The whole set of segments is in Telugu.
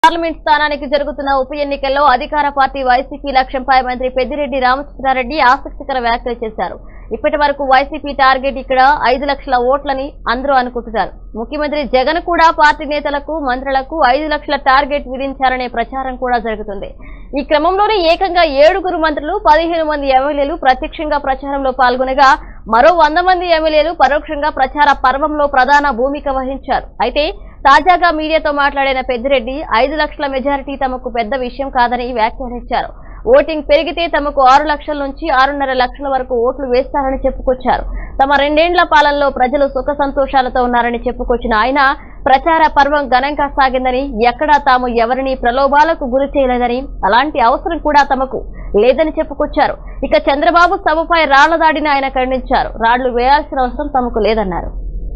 పార్లమెంట్ స్థానానికి జరుగుతున్న ఉప ఎన్నికల్లో అధికార పార్టీ వైసీపీ లక్ష్యంపై మంత్రి పెద్దిరెడ్డి రామచంద్రారెడ్డి ఆసక్తికర వ్యాఖ్యలు చేశారు ఇప్పటి వరకు వైసీపీ టార్గెట్ ఇక్కడ ఐదు లక్షల ఓట్లని అందరూ అనుకుంటున్నారు ముఖ్యమంత్రి జగన్ కూడా పార్టీ నేతలకు మంత్రులకు ఐదు లక్షల టార్గెట్ విధించారనే ప్రచారం కూడా జరుగుతుంది ఈ క్రమంలోనే ఏకంగా ఏడుగురు మంత్రులు పదిహేను మంది ఎమ్మెల్యేలు ప్రత్యక్షంగా ప్రచారంలో పాల్గొనగా మరో వంద మంది ఎమ్మెల్యేలు పరోక్షంగా ప్రచార పర్వంలో ప్రధాన భూమిక వహించారు అయితే తాజాగా మీడియాతో మాట్లాడిన పెద్దిరెడ్డి ఐదు లక్షల మెజారిటీ తమకు పెద్ద విషయం కాదని వ్యాఖ్యానించారు ఓటింగ్ పెరిగితే తమకు ఆరు లక్షల నుంచి ఆరున్నర లక్షల వరకు ఓట్లు వేస్తారని చెప్పుకొచ్చారు తమ రెండేండ్ల పాలనలో ప్రజలు సుఖ సంతోషాలతో ఉన్నారని చెప్పుకొచ్చిన ఆయన ప్రచార పర్వం ఘనంగా సాగిందని ఎక్కడా తాము ఎవరిని ప్రలోభాలకు గురి చేయలేదని అలాంటి అవసరం కూడా తమకు లేదని చెప్పుకొచ్చారు ఇక చంద్రబాబు సభపై రాళ్ల దాడిని ఆయన ఖండించారు రాళ్లు వేయాల్సిన అవసరం తమకు లేదన్నారు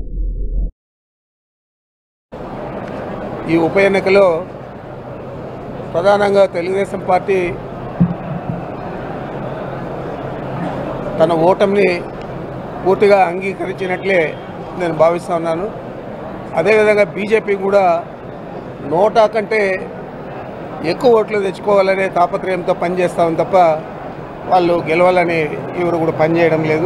ఈ ఉప ఎన్నికలో ప్రధానంగా తెలుగుదేశం పార్టీ తన ఓటమిని పూర్తిగా అంగీకరించినట్లే నేను భావిస్తూ ఉన్నాను అదేవిధంగా బీజేపీ కూడా నోటా కంటే ఎక్కువ ఓట్లు తెచ్చుకోవాలనే తాపత్రయంతో పనిచేస్తామని తప్ప వాళ్ళు గెలవాలని ఎవరు కూడా పనిచేయడం లేదు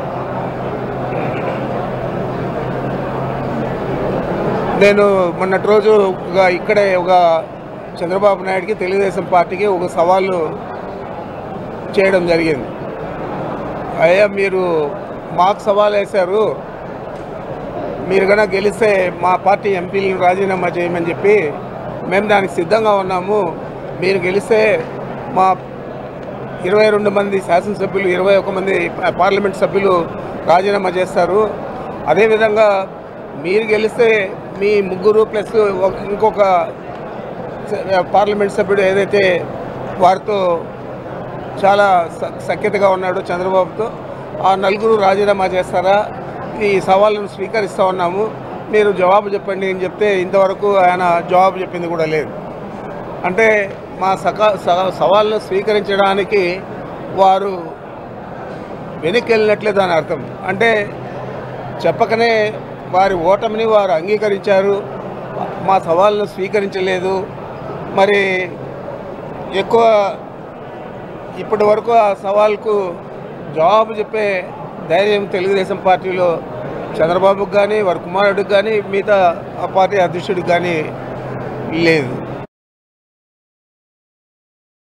నేను మొన్నటి రోజు ఒక ఇక్కడే ఒక చంద్రబాబు నాయుడికి తెలుగుదేశం పార్టీకి ఒక సవాలు చేయడం జరిగింది అయ్యా మీరు మాకు సవాల్ వేశారు మీరు కనుక గెలిస్తే మా పార్టీ ఎంపీలను రాజీనామా చేయమని చెప్పి మేము దానికి సిద్ధంగా ఉన్నాము మీరు గెలిస్తే మా ఇరవై రెండు మంది శాసనసభ్యులు ఇరవై ఒక మంది పార్లమెంట్ సభ్యులు రాజీనామా చేస్తారు అదేవిధంగా మీరు గెలిస్తే మీ ముగ్గురు ప్లస్ ఒక- ఇంకొక స- పార్లమెంట్ సభ్యుడు ఏదైతే వారితో చాలా స- సఖ్యతగా ఉన్నాడు చంద్రబాబుతో ఆ నలుగురు రాజీనామా చేస్తారా ఈ సవాళ్ళను స్వీకరిస్తూ ఉన్నాము మీరు జవాబు చెప్పండి అని చెప్తే ఇంతవరకు ఆయన జవాబు చెప్పింది కూడా లేదు అంటే మా సకా స- సవాళ్ళను స్వీకరించడానికి వారు వెనక్కి వెళ్ళినట్లే దాని అర్థం అంటే చెప్పకనే వారి ఓటమిని వారు అంగీకరించారు మా సవాళ్ళను స్వీకరించలేదు మరి ఎక్కువ ఇప్పటి వరకు ఆ సవాల్కు జవాబు చెప్పే ధైర్యం తెలుగుదేశం పార్టీలో చంద్రబాబుకి కానీ వారి కుమారుడికి కానీ మిగతా ఆ పార్టీ అధ్యక్షుడికి కానీ లేదు